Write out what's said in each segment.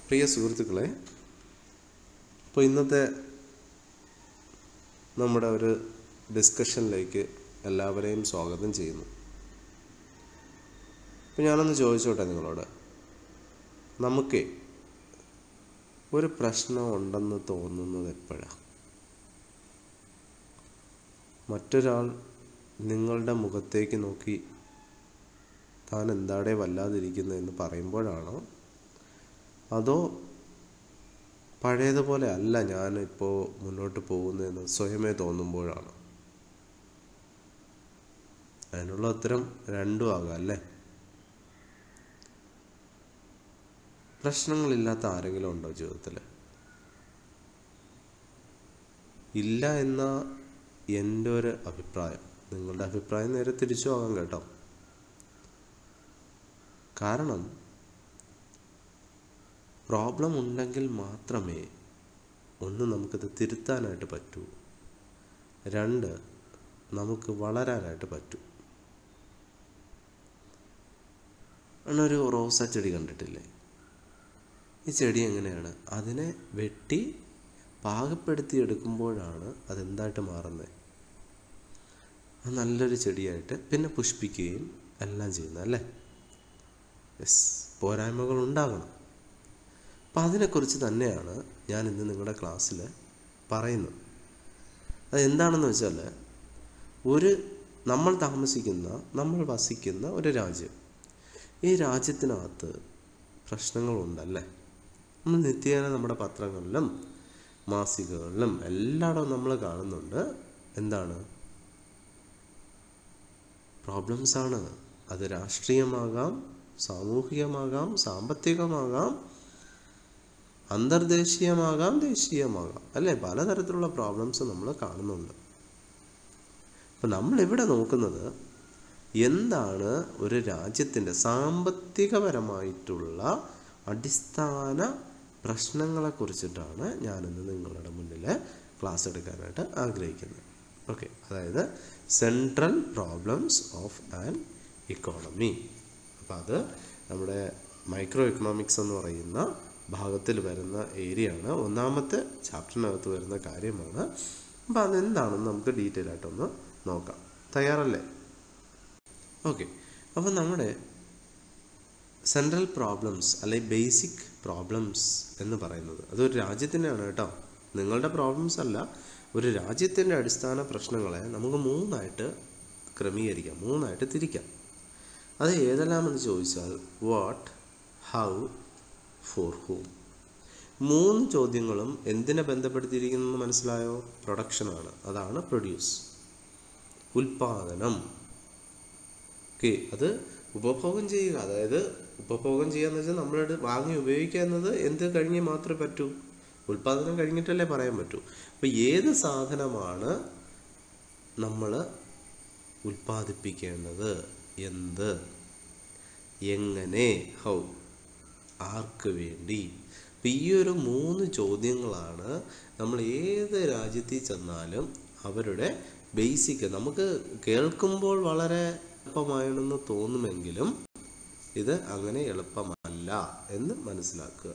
പ്രിയ സുഹൃത്തുക്കളെ അപ്പോൾ ഇന്നത്തെ നമ്മുടെ ഒരു ഡിസ്കഷനിലേക്ക് എല്ലാവരെയും സ്വാഗതം ചെയ്യുന്നു അപ്പോൾ ഞാനൊന്ന് ചോദിച്ചോട്ടെ നിങ്ങളോട് നമുക്ക് ഒരു പ്രശ്നം ഉണ്ടെന്ന് തോന്നുന്നത് എപ്പോഴാണ് മറ്റൊരാൾ നിങ്ങളുടെ മുഖത്തേക്ക് നോക്കി താൻ എന്താടെ വല്ലാതിരിക്കുന്നതെന്ന് പറയുമ്പോഴാണോ അതോ പഴയതുപോലെ അല്ല ഞാനിപ്പോൾ മുന്നോട്ട് പോകുന്നതെന്ന് സ്വയമേ തോന്നുമ്പോഴാണ് അതിനുള്ള ഉത്തരം രണ്ടും ആകാം അല്ലേ പ്രശ്നങ്ങളില്ലാത്ത ആരെങ്കിലും ഉണ്ടോ ജീവിതത്തിൽ ഇല്ല എന്ന എൻ്റെ ഒരു അഭിപ്രായം നിങ്ങളുടെ അഭിപ്രായം നേരെ തിരിച്ചു ആകാം കേട്ടോ കാരണം പ്രോബ്ലം ഉണ്ടെങ്കിൽ മാത്രമേ ഒന്ന് നമുക്കത് തിരുത്താനായിട്ട് പറ്റൂ രണ്ട് നമുക്ക് വളരാനായിട്ട് പറ്റൂ ഒരു റോസ ചെടി കണ്ടിട്ടില്ലേ ഈ ചെടി എങ്ങനെയാണ് അതിനെ വെട്ടി പാകപ്പെടുത്തി എടുക്കുമ്പോഴാണ് അതെന്തായിട്ട് മാറുന്നത് അത് നല്ലൊരു ചെടിയായിട്ട് പിന്നെ പുഷ്പിക്കുകയും എല്ലാം ചെയ്യുന്നത് അല്ലേ യെസ് പോരായ്മകൾ ഉണ്ടാകണം അപ്പം അതിനെക്കുറിച്ച് തന്നെയാണ് ഞാൻ ഇന്ന് നിങ്ങളുടെ ക്ലാസ്സിൽ പറയുന്നത് അത് എന്താണെന്ന് വെച്ചാൽ ഒരു നമ്മൾ താമസിക്കുന്ന നമ്മൾ വസിക്കുന്ന ഒരു രാജ്യം ഈ രാജ്യത്തിനകത്ത് പ്രശ്നങ്ങളുണ്ടല്ലേ നമ്മൾ നിത്യേന നമ്മുടെ പത്രങ്ങളിലും മാസികകളിലും എല്ലായിടവും നമ്മൾ കാണുന്നുണ്ട് എന്താണ് പ്രോബ്ലംസ് ആണ് അത് രാഷ്ട്രീയമാകാം സാമൂഹികമാകാം സാമ്പത്തികമാകാം അന്തർദേശീയമാകാം ദേശീയമാകാം അല്ലേ പലതരത്തിലുള്ള പ്രോബ്ലംസ് നമ്മൾ കാണുന്നുണ്ട് അപ്പം നമ്മളിവിടെ നോക്കുന്നത് എന്താണ് ഒരു രാജ്യത്തിൻ്റെ സാമ്പത്തികപരമായിട്ടുള്ള അടിസ്ഥാന പ്രശ്നങ്ങളെ കുറിച്ചിട്ടാണ് ഞാനിന്ന് നിങ്ങളുടെ മുന്നിൽ ക്ലാസ് എടുക്കാനായിട്ട് ആഗ്രഹിക്കുന്നത് ഓക്കെ അതായത് central problems of an economy അപ്പോൾ അത് നമ്മുടെ മൈക്രോ എക്കണോമിക്സ് എന്ന് പറയുന്ന ഭാഗത്തിൽ വരുന്ന ഏരിയ ആണ് ഒന്നാമത്തെ ചാപ്റ്ററിനകത്ത് വരുന്ന കാര്യമാണ് അപ്പോൾ അതെന്താണെന്ന് നമുക്ക് ഡീറ്റെയിൽ ആയിട്ടൊന്ന് നോക്കാം തയ്യാറല്ലേ ഓക്കെ അപ്പോൾ നമ്മുടെ സെൻട്രൽ പ്രോബ്ലംസ് അല്ലെ ബേസിക് പ്രോബ്ലംസ് എന്ന് പറയുന്നത് അതൊരു രാജ്യത്തിൻ്റെയാണ് കേട്ടോ നിങ്ങളുടെ പ്രോബ്ലംസ് അല്ല ഒരു രാജ്യത്തിൻ്റെ അടിസ്ഥാന പ്രശ്നങ്ങളെ നമുക്ക് മൂന്നായിട്ട് ക്രമീകരിക്കാം മൂന്നായിട്ട് തിരിക്കാം അത് ഏതെല്ലാമെന്ന് ചോദിച്ചാൽ വാട്ട് ഹൗ ഫോർ ഹൂം മൂന്ന് ചോദ്യങ്ങളും എന്തിനെ ബന്ധപ്പെടുത്തിയിരിക്കുന്നു മനസ്സിലായോ പ്രൊഡക്ഷനാണ് അതാണ് പ്രൊഡ്യൂസ് ഉൽപാദനം ഓക്കെ അത് ഉപഭോഗം ചെയ്യുക അതായത് ഉപഭോഗം ചെയ്യുക എന്ന് വെച്ചാൽ നമ്മളത് വാങ്ങി ഉപയോഗിക്കുക എന്നത് എന്ത് കഴിഞ്ഞ് മാത്രമേ പറ്റൂ ഉൽപാദനം കഴിഞ്ഞിട്ടല്ലേ പറയാൻ പറ്റൂ അപ്പോൾ ഏത് സാധനമാണ് നമ്മൾ ഉൽപ്പാദിപ്പിക്കേണ്ടത് എന്ത് എങ്ങനെ ഹൗ ആർക്ക് വേണ്ടി അപ്പം ഈ ഒരു മൂന്ന് ചോദ്യങ്ങളാണ് നമ്മൾ ഏത് രാജ്യത്തിൽ ചെന്നാലും അവരുടെ ബേസിക് നമുക്ക് കേൾക്കുമ്പോൾ വളരെ എളുപ്പമാണെന്ന് തോന്നുമെങ്കിലും ഇത് അങ്ങനെ എളുപ്പമല്ല എന്ന് മനസ്സിലാക്കുക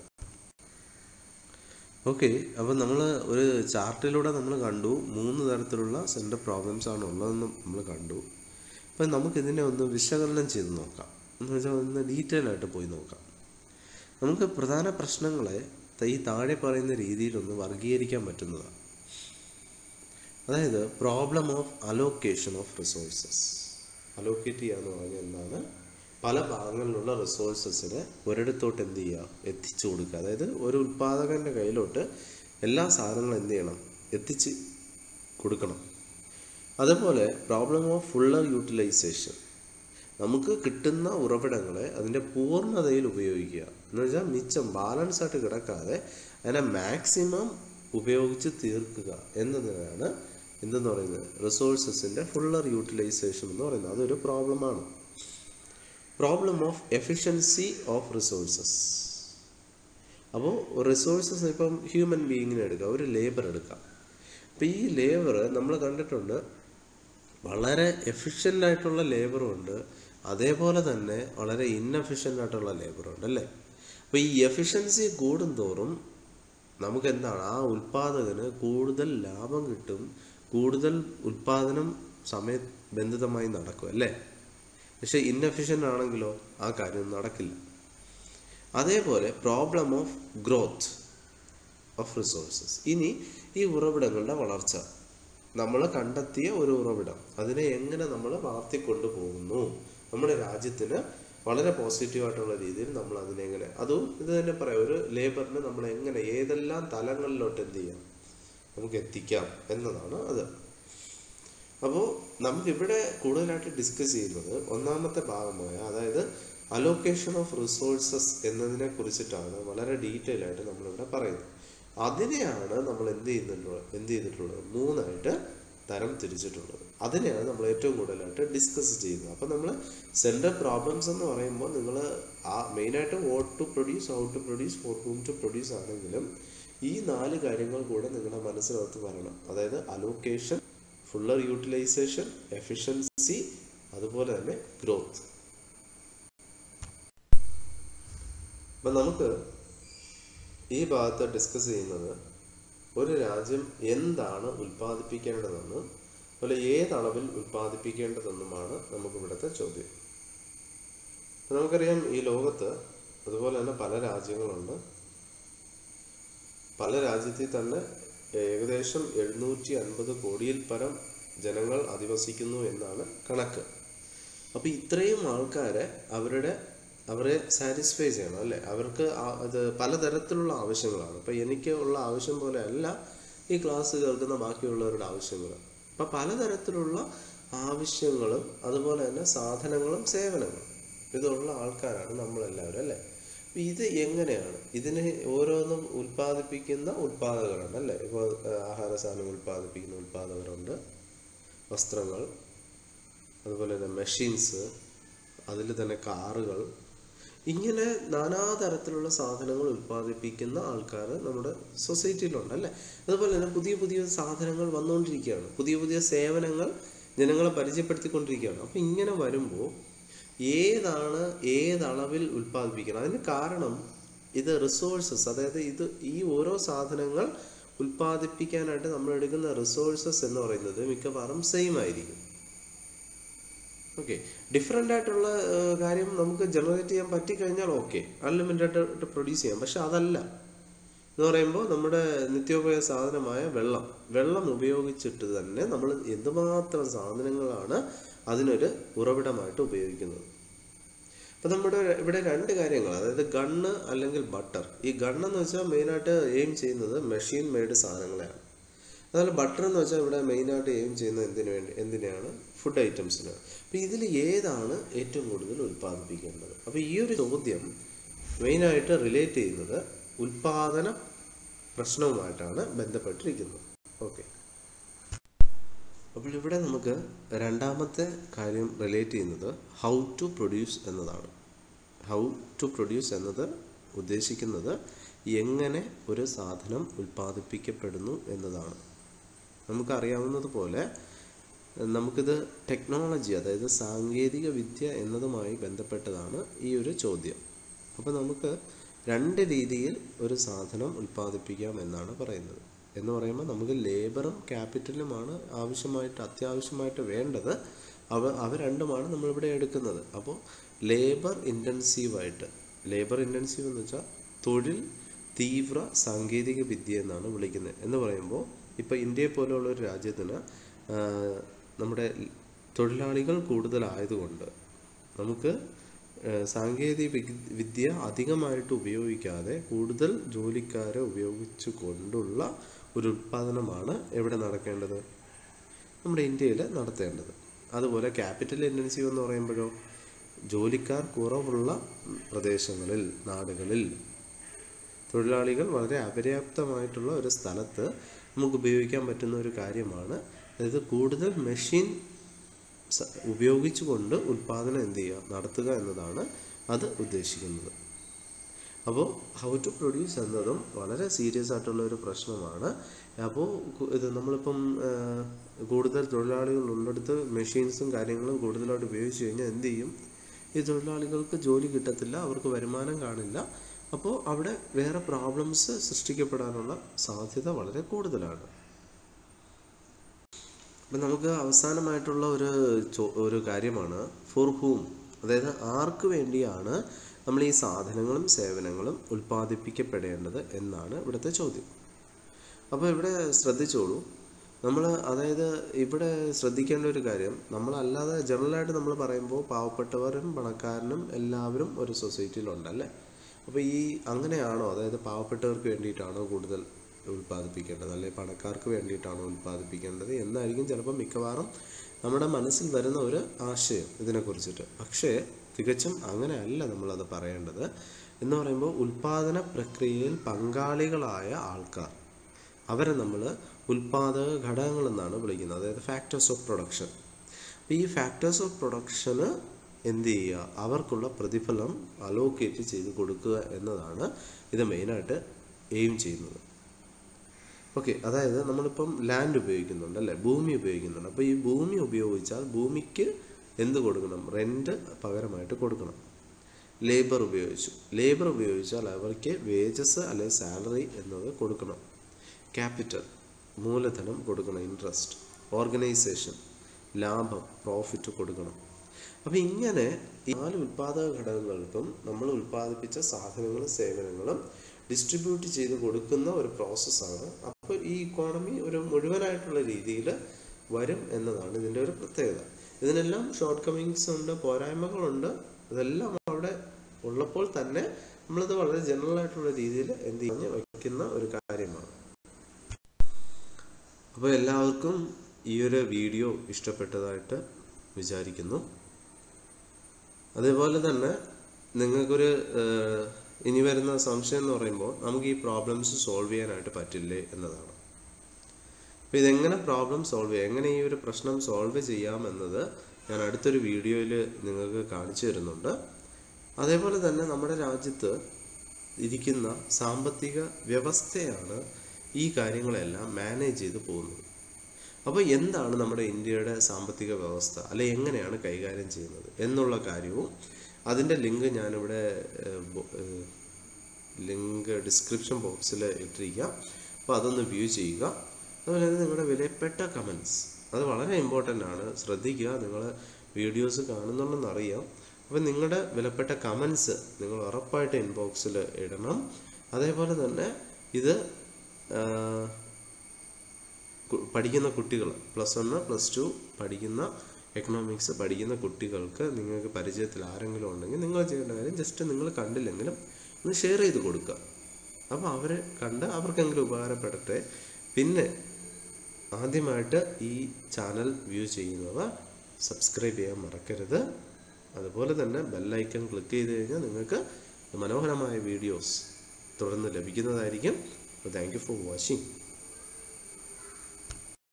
ഓക്കെ അപ്പോൾ നമ്മൾ ഒരു ചാർട്ടിലൂടെ നമ്മൾ കണ്ടു മൂന്ന് തരത്തിലുള്ള സെൻറ്റർ പ്രോബ്ലംസ് ആണ് ഉള്ളതെന്ന് നമ്മൾ കണ്ടു അപ്പം നമുക്കിതിനെ ഒന്ന് വിശകലനം ചെയ്ത് നോക്കാം എന്ന് വെച്ചാൽ ഒന്ന് ഡീറ്റെയിൽ ആയിട്ട് പോയി നോക്കാം നമുക്ക് പ്രധാന പ്രശ്നങ്ങളെ ഈ താഴെ പറയുന്ന രീതിയിലൊന്ന് വർഗീകരിക്കാൻ പറ്റുന്നതാണ് അതായത് problem of allocation of resources allocate ചെയ്യുക എന്ന് പറഞ്ഞാൽ എന്താണ് പല ഭാഗങ്ങളിലുള്ള റിസോഴ്സസിനെ ഒരിടത്തോട്ട് എന്ത് ചെയ്യുക എത്തിച്ചു കൊടുക്കുക അതായത് ഒരു ഉൽപ്പാദകൻ്റെ കയ്യിലോട്ട് എല്ലാ സാധനങ്ങളും എന്ത് ചെയ്യണം എത്തിച്ച് കൊടുക്കണം അതേപോലെ പ്രോബ്ലം ഓഫ് ഫുള്ളർ യൂട്ടിലൈസേഷൻ നമുക്ക് കിട്ടുന്ന ഉറവിടങ്ങളെ അതിൻ്റെ പൂർണ്ണതയിൽ ഉപയോഗിക്കുക എന്ന് വെച്ചാൽ മിച്ചം ബാലൻസ് ആയിട്ട് കിടക്കാതെ അതിനെ മാക്സിമം ഉപയോഗിച്ച് തീർക്കുക എന്നതിനാണ് എന്തെന്ന് പറയുന്നത് റിസോഴ്സസിൻ്റെ ഫുള്ളർ യൂട്ടിലൈസേഷൻ എന്ന് പറയുന്നത് അതൊരു പ്രോബ്ലമാണ് problem of efficiency of resources അപ്പോൾ റിസോഴ്സസ് ഇപ്പം ഹ്യൂമൻ ബീയിങ്ങിനെ എടുക്കാം ഒരു ലേബർ എടുക്കാം അപ്പോൾ ഈ ലേബർ നമ്മൾ കണ്ടിട്ടുണ്ട് വളരെ എഫിഷ്യൻ്റ് ആയിട്ടുള്ള ലേബറും ഉണ്ട് അതേപോലെ തന്നെ വളരെ ഇൻഎഫിഷ്യൻ്റ് ആയിട്ടുള്ള ലേബറും ഉണ്ട് അല്ലേ അപ്പോൾ ഈ എഫിഷ്യൻസി കൂടുന്തോറും നമുക്ക് എന്താണ് ആ ഉൽപാദകന് കൂടുതൽ ലാഭം കിട്ടും കൂടുതൽ ഉൽപാദനം സമയബന്ധിതമായി നടക്കും അല്ലേ പക്ഷെ ഇൻഎഫിഷ്യൻ്റ് ആണെങ്കിലോ ആ കാര്യം നടക്കില്ല അതേപോലെ problem of growth of resources ഇനി ഈ ഉറവിടങ്ങളുടെ വളർച്ച നമ്മൾ കണ്ടെത്തിയ ഒരു ഉറവിടം അതിനെ എങ്ങനെ നമ്മൾ വളർത്തിക്കൊണ്ടു പോകുന്നു നമ്മുടെ രാജ്യത്തിന് വളരെ പോസിറ്റീവായിട്ടുള്ള രീതിയിൽ നമ്മൾ അതിനെ എങ്ങനെ അതും ഇത് തന്നെ പറയാം ഒരു ലേബറിന് നമ്മൾ എങ്ങനെ ഏതെല്ലാം തലങ്ങളിലോട്ട് എന്ത് ചെയ്യാം നമുക്ക് എത്തിക്കാം എന്നതാണ് അത് അപ്പോൾ നമുക്കിവിടെ കൂടുതലായിട്ട് ഡിസ്കസ് ചെയ്യുന്നത് ഒന്നാമത്തെ ഭാഗമായ അതായത് അലോക്കേഷൻ ഓഫ് റിസോഴ്സസ് എന്നതിനെ കുറിച്ചിട്ടാണ് വളരെ ഡീറ്റെയിൽ ആയിട്ട് നമ്മളിവിടെ പറയുന്നത് അതിനെയാണ് നമ്മൾ എന്ത് ചെയ്യുന്നുള്ളത് എന്ത് ചെയ്തിട്ടുള്ളത് മൂന്നായിട്ട് തരം തിരിച്ചിട്ടുള്ളത് അതിനെയാണ് നമ്മൾ ഏറ്റവും കൂടുതലായിട്ട് ഡിസ്കസ് ചെയ്യുന്നത് അപ്പോൾ നമ്മൾ സെൻട്രൽ പ്രോബ്ലംസ് എന്ന് പറയുമ്പോൾ നിങ്ങൾ ആ മെയിനായിട്ട് what to produce how to produce for whom to produce ആണെങ്കിലും ഈ നാല് കാര്യങ്ങൾ കൂടെ നിങ്ങളുടെ മനസ്സിനകത്ത് വരണം അതായത് അലോക്കേഷൻ ഫുള്ളർ യൂട്ടിലൈസേഷൻ എഫിഷ്യൻസി അതുപോലെ തന്നെ ഗ്രോത്ത് അപ്പം നമുക്ക് ഈ ഭാഗത്ത് ഡിസ്കസ് ചെയ്യുന്നത് ഒരു രാജ്യം എന്താണ് ഉൽപ്പാദിപ്പിക്കേണ്ടതെന്നും അതുപോലെ ഏതളവിൽ ഉൽപ്പാദിപ്പിക്കേണ്ടതെന്നുമാണ് നമുക്ക് ഇവിടുത്തെ ചോദ്യം ഇപ്പം നമുക്കറിയാം ഈ ലോകത്ത് അതുപോലെ തന്നെ പല രാജ്യങ്ങളുണ്ട് പല രാജ്യത്തിൽ തന്നെ ഏകദേശം എഴുന്നൂറ്റി അൻപത് കോടിയിൽ പരം ജനങ്ങൾ അധിവസിക്കുന്നു എന്നാണ് കണക്ക് അപ്പോൾ ഇത്രയും ആൾക്കാരെ അവരുടെ അവരെ സാറ്റിസ്ഫൈ ചെയ്യണം അല്ലേ അവർക്ക് ആ- അത് പലതരത്തിലുള്ള ആവശ്യങ്ങളാണ് ഇപ്പം എനിക്ക് ഉള്ള ആവശ്യം പോലെ അല്ല ഈ ക്ലാസ് കേൾക്കുന്ന ബാക്കിയുള്ളവരുടെ ആവശ്യങ്ങൾ അപ്പം പലതരത്തിലുള്ള ആവശ്യങ്ങളും അതുപോലെ തന്നെ സാധനങ്ങളും സേവനങ്ങളും ഇതുള്ള ആൾക്കാരാണ് നമ്മളെല്ലാവരും അല്ലേ അപ്പം ഇത് എങ്ങനെയാണ് ഇതിന് ഓരോന്നും ഉൽപ്പാദിപ്പിക്കുന്ന ഉൽപ്പാദകരുണ്ട് അല്ലേ ഇപ്പോൾ ആഹാര സാധനങ്ങൾ ഉൽപ്പാദിപ്പിക്കുന്ന ഉൽപ്പാദകരുണ്ട് വസ്ത്രങ്ങൾ അതുപോലെ തന്നെ മെഷീൻസ് അതിൽ തന്നെ കാറുകൾ ഇങ്ങനെ നാനാതരത്തിലുള്ള സാധനങ്ങൾ ഉൽപ്പാദിപ്പിക്കുന്ന ആൾക്കാർ നമ്മുടെ സൊസൈറ്റിയിലുണ്ട് അല്ലേ അതുപോലെ തന്നെ പുതിയ പുതിയ സാധനങ്ങൾ വന്നുകൊണ്ടിരിക്കുകയാണ് പുതിയ പുതിയ സേവനങ്ങൾ ജനങ്ങളെ പരിചയപ്പെടുത്തിക്കൊണ്ടിരിക്കുകയാണ് അപ്പോൾ ഇങ്ങനെ വരുമ്പോൾ ഏതാണ് ഏതളവിൽ ഉൽപ്പാദിപ്പിക്കണം അതിന് കാരണം ഇത് റിസോഴ്സസ് അതായത് ഇത് ഈ ഓരോ സാധനങ്ങൾ ഉൽപ്പാദിപ്പിക്കാനായിട്ട് നമ്മൾ എടുക്കുന്ന റിസോഴ്സസ് എന്ന് പറയുന്നത് മിക്കവാറും സെയിം ആയിരിക്കും ഓക്കെ ഡിഫറെൻ്റ് ആയിട്ടുള്ള ഏഹ്, കാര്യം നമുക്ക് ജനറേറ്റ് ചെയ്യാൻ പറ്റിക്കഴിഞ്ഞാൽ ഓക്കെ അൺലിമിറ്റഡ് ആയിട്ട് പ്രൊഡ്യൂസ് ചെയ്യാം പക്ഷെ അതല്ല എന്ന് പറയുമ്പോൾ നമ്മുടെ നിത്യോപയോഗ സാധനമായ വെള്ളം വെള്ളം ഉപയോഗിച്ചിട്ട് തന്നെ നമ്മൾ എന്തുമാത്രം സാധനങ്ങളാണ് അതിനൊരു ഉറവിടമായിട്ട് ഉപയോഗിക്കുന്നത് അപ്പം നമ്മുടെ ഇവിടെ രണ്ട് കാര്യങ്ങൾ അതായത് ഗണ്ണ് അല്ലെങ്കിൽ ബട്ടർ ഈ ഗണ്ണ് എന്ന് വെച്ചാൽ മെയിനായിട്ട് എയിം ചെയ്യുന്നത് മെഷീൻ മെയ്ഡ് സാധനങ്ങളെയാണ് അതുപോലെ ബട്ടർ എന്ന് വെച്ചാൽ ഇവിടെ മെയിനായിട്ട് എയിം ചെയ്യുന്നത് എന്തിനു വേണ്ടി എന്തിനാണ് ഫുഡ് ഐറ്റംസിന് അപ്പം ഇതിൽ ഏതാണ് ഏറ്റവും കൂടുതൽ ഉൽപ്പാദിപ്പിക്കേണ്ടത് അപ്പോൾ ഈ ഒരു ചോദ്യം മെയിനായിട്ട് റിലേറ്റ് ചെയ്യുന്നത് ഉൽപാദന പ്രശ്നവുമായിട്ടാണ് ബന്ധപ്പെട്ടിരിക്കുന്നത് ഓക്കെ അപ്പോൾ ഇവിടെ നമുക്ക് രണ്ടാമത്തെ കാര്യം റിലേറ്റ് ചെയ്യുന്നത് ഹൗ ടു പ്രൊഡ്യൂസ് എന്നതാണ് ഹൗ ടു പ്രൊഡ്യൂസ് എന്നത് ഉദ്ദേശിക്കുന്നത് എങ്ങനെ ഒരു സാധനം ഉൽപ്പാദിപ്പിക്കപ്പെടുന്നു എന്നതാണ് നമുക്കറിയാവുന്നതുപോലെ നമുക്കിത് ടെക്നോളജി അതായത് സാങ്കേതിക വിദ്യ എന്നതുമായി ബന്ധപ്പെട്ടതാണ് ഈ ഒരു ചോദ്യം അപ്പോൾ നമുക്ക് രണ്ട് രീതിയിൽ ഒരു സാധനം ഉൽപ്പാദിപ്പിക്കാം എന്നാണ് പറയുന്നത് എന്ന് പറയുമ്പോൾ നമുക്ക് ലേബറും ക്യാപിറ്റലുമാണ് ആവശ്യമായിട്ട് അത്യാവശ്യമായിട്ട് വേണ്ടത് അവ അവ രണ്ടുമാണ് നമ്മളിവിടെ എടുക്കുന്നത് അപ്പോൾ ലേബർ ഇൻറ്റൻസീവായിട്ട് ലേബർ ഇൻറ്റൻസീവ് എന്ന് വെച്ചാൽ തൊഴിൽ തീവ്ര സാങ്കേതിക വിദ്യ എന്നാണ് വിളിക്കുന്നത് എന്ന് പറയുമ്പോൾ ഇപ്പോൾ ഇന്ത്യയെ പോലെയുള്ള ഒരു രാജ്യത്തിന് ആ, നമ്മുടെ തൊഴിലാളികൾ കൂടുതലായതുകൊണ്ട് നമുക്ക് ഏഹ് സാങ്കേതിക വിഗ്- വിദ്യ അധികമായിട്ട് ഉപയോഗിക്കാതെ കൂടുതൽ ജോലിക്കാരെ ഉപയോഗിച്ചു കൊണ്ടുള്ള ഒരു ഉൽപ്പാദനമാണ് എവിടെ നടക്കേണ്ടത് നമ്മുടെ ഇന്ത്യയിൽ നടത്തേണ്ടത് അതുപോലെ ക്യാപിറ്റൽ ഇൻറ്റൻസീവ് എന്ന് പറയുമ്പോഴോ ജോലിക്കാർ കുറവുള്ള പ്രദേശങ്ങളിൽ നാടുകളിൽ തൊഴിലാളികൾ വളരെ അപര്യാപ്തമായിട്ടുള്ള ഒരു സ്ഥലത്ത് നമുക്ക് ഉപയോഗിക്കാൻ പറ്റുന്ന ഒരു കാര്യമാണ് അതായത് കൂടുതൽ മെഷീൻ സ- ഉപയോഗിച്ചുകൊണ്ട് ഉൽപ്പാദനം എന്ത് ചെയ്യുക നടത്തുക എന്നതാണ് അത് ഉദ്ദേശിക്കുന്നത് അപ്പോൾ ഹൗ ടു പ്രൊഡ്യൂസ് എന്നതും വളരെ സീരിയസ് ആയിട്ടുള്ള ഒരു പ്രശ്നമാണ് അപ്പോൾ കു- ഇത് നമ്മളിപ്പം ആ, കൂടുതൽ തൊഴിലാളികൾ ഉള്ളിടത്ത് മെഷീൻസും കാര്യങ്ങളും കൂടുതലായിട്ട് ഉപയോഗിച്ച് കഴിഞ്ഞാൽ എന്ത് ചെയ്യും ഈ തൊഴിലാളികൾക്ക് ജോലി കിട്ടത്തില്ല അവർക്ക് വരുമാനം കാണില്ല അപ്പോൾ അവിടെ വേറെ പ്രോബ്ലംസ് സൃഷ്ടിക്കപ്പെടാനുള്ള സാധ്യത വളരെ കൂടുതലാണ് അപ്പം നമുക്ക് അവസാനമായിട്ടുള്ള ഒരു ചോ- ഒരു കാര്യമാണ് ഫോർ ഹൂം അതായത് ആർക്ക് വേണ്ടിയാണ് നമ്മൾ ഈ സാധനങ്ങളും സേവനങ്ങളും ഉൽപ്പാദിപ്പിക്കപ്പെടേണ്ടത് എന്നാണ് ഇവിടുത്തെ ചോദ്യം അപ്പോൾ ഇവിടെ ശ്രദ്ധിച്ചോളൂ നമ്മൾ അതായത് ഇവിടെ ശ്രദ്ധിക്കേണ്ട ഒരു കാര്യം നമ്മളല്ലാതെ ജനറലായിട്ട് നമ്മൾ പറയുമ്പോൾ പാവപ്പെട്ടവരും പണക്കാരനും എല്ലാവരും ഒരു സൊസൈറ്റിയിലുണ്ടല്ലേ അപ്പോൾ ഈ അങ്ങനെയാണോ അതായത് പാവപ്പെട്ടവർക്ക് വേണ്ടിയിട്ടാണോ കൂടുതൽ ഉൽപ്പാദിപ്പിക്കേണ്ടത് അല്ലെങ്കിൽ പണക്കാർക്ക് വേണ്ടിയിട്ടാണോ ഉൽപ്പാദിപ്പിക്കേണ്ടത് എന്നായിരിക്കും ചിലപ്പോൾ മിക്കവാറും നമ്മുടെ മനസ്സിൽ വരുന്ന ഒരു ആശയം ഇതിനെക്കുറിച്ചിട്ട് പക്ഷേ തികച്ചും അങ്ങനെയല്ല നമ്മളത് പറയേണ്ടത് എന്ന് പറയുമ്പോൾ ഉൽപ്പാദന പ്രക്രിയയിൽ പങ്കാളികളായ ആൾക്കാർ അവരെ നമ്മൾ ഉൽപ്പാദക ഘടകങ്ങൾ എന്നാണ് വിളിക്കുന്നത് അതായത് ഫാക്ടേഴ്സ് ഓഫ് പ്രൊഡക്ഷൻ അപ്പോൾ ഈ ഫാക്ടേഴ്സ് ഓഫ് പ്രൊഡക്ഷന് എന്ത് ചെയ്യുക അവർക്കുള്ള പ്രതിഫലം അലോക്കേറ്റ് ചെയ്ത് കൊടുക്കുക എന്നതാണ് ഇത് മെയിനായിട്ട് എയിം ചെയ്യുന്നത് ഓക്കെ അതായത് നമ്മളിപ്പം ലാൻഡ് ഉപയോഗിക്കുന്നുണ്ട് അല്ലേ ഭൂമി ഉപയോഗിക്കുന്നുണ്ട് അപ്പോൾ ഈ ഭൂമി ഉപയോഗിച്ചാൽ ഭൂമിക്ക് എന്ത് കൊടുക്കണം റെൻറ്റ് പകരമായിട്ട് കൊടുക്കണം ലേബർ ഉപയോഗിച്ചു ലേബർ ഉപയോഗിച്ചാൽ അവർക്ക് വേജസ് അല്ലെങ്കിൽ സാലറി എന്നത് കൊടുക്കണം ക്യാപിറ്റൽ മൂലധനം കൊടുക്കണം ഇൻട്രസ്റ്റ് ഓർഗനൈസേഷൻ ലാഭം പ്രോഫിറ്റ് കൊടുക്കണം അപ്പോൾ ഇങ്ങനെ ഈ നാല് ഉൽപ്പാദക ഘടകങ്ങൾക്കും നമ്മൾ ഉൽപ്പാദിപ്പിച്ച സാധനങ്ങളും സേവനങ്ങളും ഡിസ്ട്രിബ്യൂട്ട് ചെയ്ത് കൊടുക്കുന്ന ഒരു പ്രോസസ്സാണ് അപ്പോൾ ഈ ഇക്കോണമി ഒരു മുഴുവനായിട്ടുള്ള രീതിയിൽ വരും എന്നതാണ് ഇതിൻ്റെ ഒരു പ്രത്യേകത ഇതിനെല്ലാം ഷോർട്ട് കമ്മിങ്സ് ഉണ്ട് പോരായ്മകളുണ്ട് ഇതെല്ലാം അവിടെ ഉള്ളപ്പോൾ തന്നെ നമ്മളിത് വളരെ ജനറൽ ആയിട്ടുള്ള രീതിയിൽ എന്ത് ചെയ്ഞ്ഞ് വയ്ക്കുന്ന ഒരു കാര്യമാണ് അപ്പോൾ എല്ലാവർക്കും ഈ ഒരു വീഡിയോ ഇഷ്ടപ്പെട്ടതായിട്ട് വിചാരിക്കുന്നു അതേപോലെ തന്നെ നിങ്ങൾക്കൊരു ഏഹ്, ഇനി വരുന്ന സംശയം എന്ന് പറയുമ്പോൾ നമുക്ക് ഈ പ്രോബ്ലംസ് സോൾവ് ചെയ്യാനായിട്ട് പറ്റില്ലേ എന്നതാണ് അപ്പോൾ ഇതെങ്ങനെ പ്രോബ്ലം സോൾവ് ചെയ്യാം എങ്ങനെ ഈ ഒരു പ്രശ്നം സോൾവ് ചെയ്യാം എന്നത് ഞാൻ അടുത്തൊരു വീഡിയോയിൽ നിങ്ങൾക്ക് കാണിച്ചു തരുന്നുണ്ട് അതേപോലെ തന്നെ നമ്മുടെ രാജ്യത്ത് ഇരിക്കുന്ന സാമ്പത്തിക വ്യവസ്ഥയാണ് ഈ കാര്യങ്ങളെല്ലാം മാനേജ് ചെയ്ത് പോകുന്നത് അപ്പോൾ എന്താണ് നമ്മുടെ ഇന്ത്യയുടെ സാമ്പത്തിക വ്യവസ്ഥ അല്ലെ എങ്ങനെയാണ് കൈകാര്യം ചെയ്യുന്നത് എന്നുള്ള കാര്യവും അതിൻ്റെ ലിങ്ക് ഞാനിവിടെ ഏഹ്, ബോ- ഏഹ്, ലിങ്ക് ഡിസ്ക്രിപ്ഷൻ ബോക്സിൽ ഇട്ടിരിക്കാം അപ്പോൾ അതൊന്ന് വ്യൂ ചെയ്യുക അതുപോലെ തന്നെ നിങ്ങളുടെ വിലപ്പെട്ട കമൻസ് അത് വളരെ ഇമ്പോർട്ടൻ്റ് ആണ് ശ്രദ്ധിക്കുക നിങ്ങൾ വീഡിയോസ് കാണുന്നുണ്ടെന്ന് അറിയാം അപ്പോൾ നിങ്ങളുടെ വിലപ്പെട്ട കമൻസ് നിങ്ങൾ ഉറപ്പായിട്ട് ഇൻബോക്സിൽ ഇടണം അതേപോലെ തന്നെ ഇത് ആ, കു- പഠിക്കുന്ന കുട്ടികൾ പ്ലസ് വണ്ണ് പ്ലസ് ടു പഠിക്കുന്ന എക്കണോമിക്സ് പഠിക്കുന്ന കുട്ടികൾക്ക് നിങ്ങൾക്ക് പരിചയത്തിൽ ആരെങ്കിലും ഉണ്ടെങ്കിൽ നിങ്ങൾ ചെയ്യേണ്ട കാര്യം ജസ്റ്റ് നിങ്ങൾ കണ്ടില്ലെങ്കിലും ഒന്ന് ഷെയർ ചെയ്ത് കൊടുക്കുക അപ്പോൾ അവർ കണ്ട് അവർക്കെങ്കിലും ഉപകാരപ്പെടട്ടെ പിന്നെ ആദ്യമായിട്ട് ഈ ചാനൽ വ്യൂ ചെയ്യുന്നവർ സബ്സ്ക്രൈബ് ചെയ്യാൻ മറക്കരുത് അതുപോലെ തന്നെ ബെല്ലൈക്കൺ ക്ലിക്ക് ചെയ്ത് കഴിഞ്ഞാൽ നിങ്ങൾക്ക് മനോഹരമായ വീഡിയോസ് തുടർന്ന് ലഭിക്കുന്നതായിരിക്കും താങ്ക് യു ഫോർ വാച്ചിങ്